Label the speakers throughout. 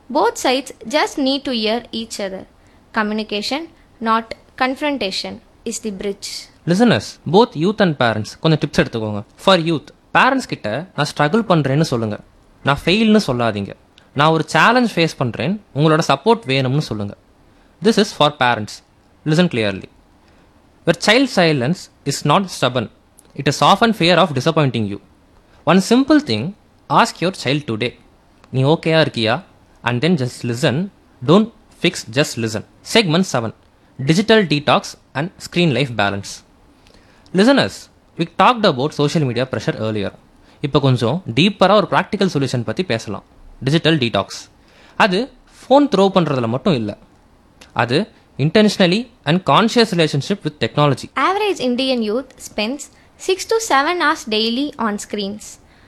Speaker 1: Both sides just need to hear each other. Communication, not confrontation, is the bridge.
Speaker 2: Listeners both youth and parents கொஞ்சம் tips எடுத்துக்கோங்க for youth parents கிட்ட நான் struggle பண்ணுறேன்னு சொல்லுங்கள் நான் ஃபெயில்னு சொல்லாதீங்க நான் ஒரு சேலஞ்ச் ஃபேஸ் பண்ணுறேன் உங்களோட சப்போர்ட் வேணும்னு சொல்லுங்கள் this is for parents listen clearly Your child silence is not stubborn. It is often fear of disappointing you. One simple thing ask your child today. நீ ஓகேயா இருக்கியா and then just listen don't fix just listen segment seven digital detox and screen life balance listeners we talked about social media pressure earlier இப்போ கொஞ்சம் டீப்பராக ஒரு practical solution பற்றி பேசலாம் digital detox அது ஃபோன் த்ரோ பண்ணுறதுல மட்டும் இல்லை அது intentionally and conscious relationship with technology
Speaker 1: Average Indian youth spends 6 to 7 hours daily on screens.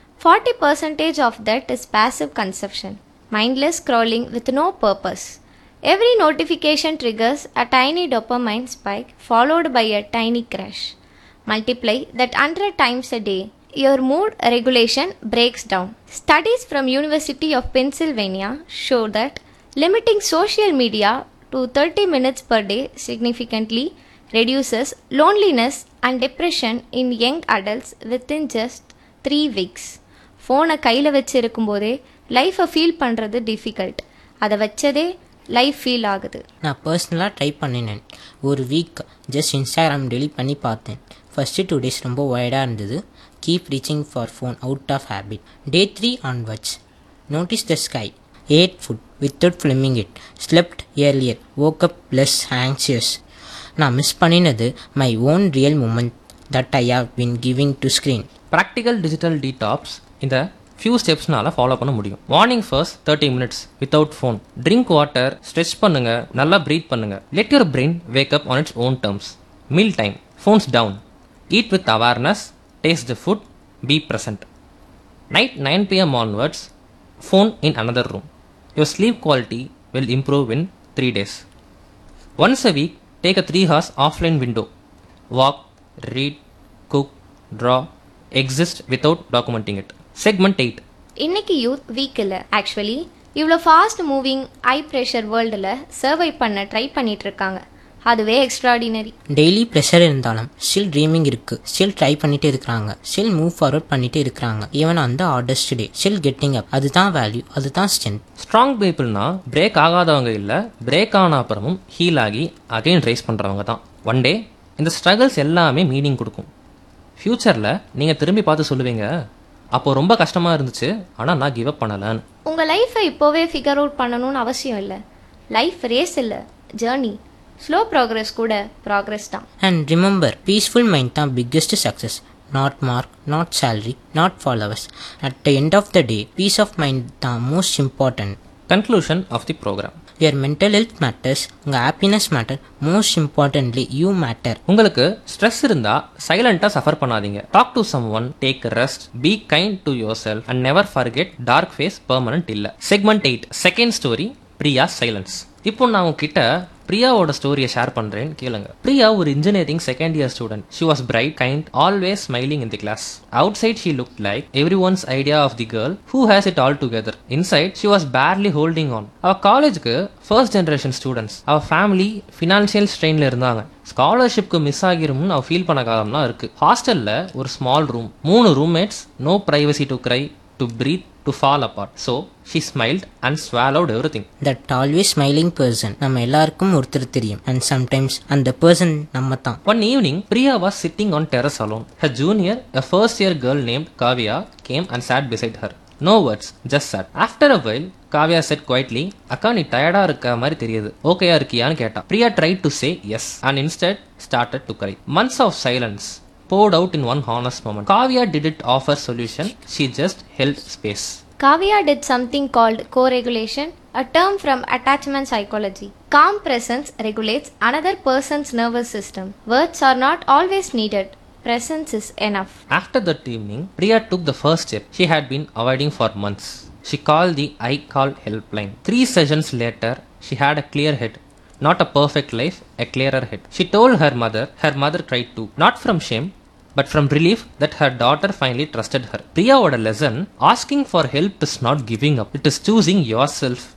Speaker 1: 40% of that is passive consumption, mindless scrolling with no purpose. Every notification triggers a tiny dopamine spike followed by a tiny crash. Multiply that 100 times a day. Your mood regulation breaks down. Studies from University of Pennsylvania show that limiting social media to 30 minutes per day significantly reduces loneliness and depression in young adults within just three weeks ஃபோனை கையில் வச்சு இருக்கும்போதே லைஃப்பை feel பண்ணுறது difficult அதை வச்சதே life feel ஆகுது
Speaker 3: நான் பர்சனலாக ட்ரை பண்ணினேன் ஒரு வீக் ஜஸ்ட் இன்ஸ்டாகிராம் டெலிட் பண்ணி பார்த்தேன் ஃபஸ்ட்டு டூ டேஸ் ரொம்ப ஒயர்டாக இருந்தது keep reaching for phone out of habit day three onwards notice the sky ate food without filming it slept earlier woke up less anxious நான் miss பண்ணினது my own real moment that I have been giving to screen
Speaker 2: practical digital detox இந்த few ஸ்டெப்ஸ்னால follow பண்ண முடியும் morning first thirty minutes without phone drink water stretch பண்ணுங்க நல்லா breathe பண்ணுங்க let your brain wake up on it's own terms meal time phones down eat with awareness taste the food be present night nine PM onwards phone in another room your sleep quality will improve in three days Once a week, take a 3 hours offline window. Walk, read, cook, draw, exist without documenting it. Segment 8.
Speaker 1: இன்னைக்கு youth weak இல்லை actually இவ்வளோ fast moving high pressure வேர்ல்டில் survive பண்ண try பண்ணிட்டு இருக்காங்க அதுவே extraordinary
Speaker 3: daily pressure இருந்தாலும் still dreaming இருக்குது ஸ்டில் ட்ரை பண்ணிட்டு இருக்கிறாங்க ஸ்டில் மூவ் ஃபார்வர்ட் பண்ணிட்டு இருக்கிறாங்க ஈவன் அந்த hardest day still getting up அதுதான் வேல்யூ அதுதான் ஸ்ட்ரென்த்
Speaker 2: ஸ்ட்ராங் பீப்புள்னா பிரேக் ஆகாதவங்க இல்லை பிரேக் ஆன அப்புறமும் ஹீல் ஆகி அகைன் ரைஸ் பண்ணுறவங்க தான் ஒன் டே இந்த ஸ்ட்ரகிள்ஸ் எல்லாமே மீனிங் கொடுக்கும் ஃப்யூச்சரில் நீங்கள் திரும்பி பார்த்து சொல்லுவீங்க அப்போ ரொம்ப கஷ்டமாக இருந்துச்சு ஆனால் நான் கிவ் அப் பண்ணலன்னு
Speaker 1: உங்கள் லைஃப்பை இப்போவே ஃபிகர் அவுட் பண்ணணும்னு அவசியம் இல்லை லைஃப் ரேஸ் இல்லை ஜேர்னி ஸ்லோ ப்ராக்ரஸ் கூட ப்ராக்ரஸ் தான்
Speaker 3: அண்ட் ரிமெம்பர் பீஸ்ஃபுல் மைண்ட் தான் biggest success not mark not salary not followers at the end of the day peace of mind தான் most important
Speaker 2: conclusion of the program
Speaker 3: your mental health matters உங்கள் happiness matter most importantly you matter
Speaker 2: உங்களுக்கு stress இருந்தா சைலண்டா suffer பண்ணாதீங்க talk to someone take rest be kind to your self and never forget dark phase permanent இல்ல segment eight second story Priya silence இப்போ நான் உங்ககிட்ட பிரியாவோட ஸ்டோரியை ஷேர் பண்றேன் கேளுங்க பிரியா ஒரு engineering second year student she was bright kind always smiling in the class outside she look like everyone's idea of the girl who has it all together inside she was barely holding on அவ காலேஜுக்கு first generation students அவ family financial ஸ்ட்ரெயின்ல இருந்தாங்க ஸ்காலர்ஷிப்க்கு miss ஆகிரும்னு அவ feel பண்ண காலம்லாம் இருக்கு ஹாஸ்டல்ல ஒரு ஸ்மால் ரூம் மூணு roommates no privacy to cry to breathe to fall apart so she smiled and swallowed everything
Speaker 3: that always smiling person நம்ம எல்லாருக்கும் ஒருத்தர் தெரியும் அண்ட் சம்டைம்ஸ் அந்த பர்சன் நம்ம தான்
Speaker 2: One evening, Priya was sitting on terrace alone. Her junior, a first year girl named Kavya, came and sat beside her. No words, just sat. After a while, Kavya said quietly, அக்கா நீ டயர்டா இருக்க மாதிரி தெரியுது ஓகேயா இருக்கியான்னு கேட்டா Priya tried to say yes and instead started to cry. Months of silence poured out in one honest moment. Kavya didn't offer solution, she just held space.
Speaker 1: Kavya did something called co-regulation, a term from attachment psychology. Calm presence regulates another person's nervous system. Words are not always needed. Presence is enough.
Speaker 2: After that evening, Priya took the first step she had been avoiding for months. She called the I Call helpline. Three sessions later, she had a clear head. Not a perfect life, a clearer head. She told her mother, her mother cried too. Not from shame, but from relief that her daughter finally trusted her. Priyaவோட lesson, asking for help is not giving up. It is choosing yourself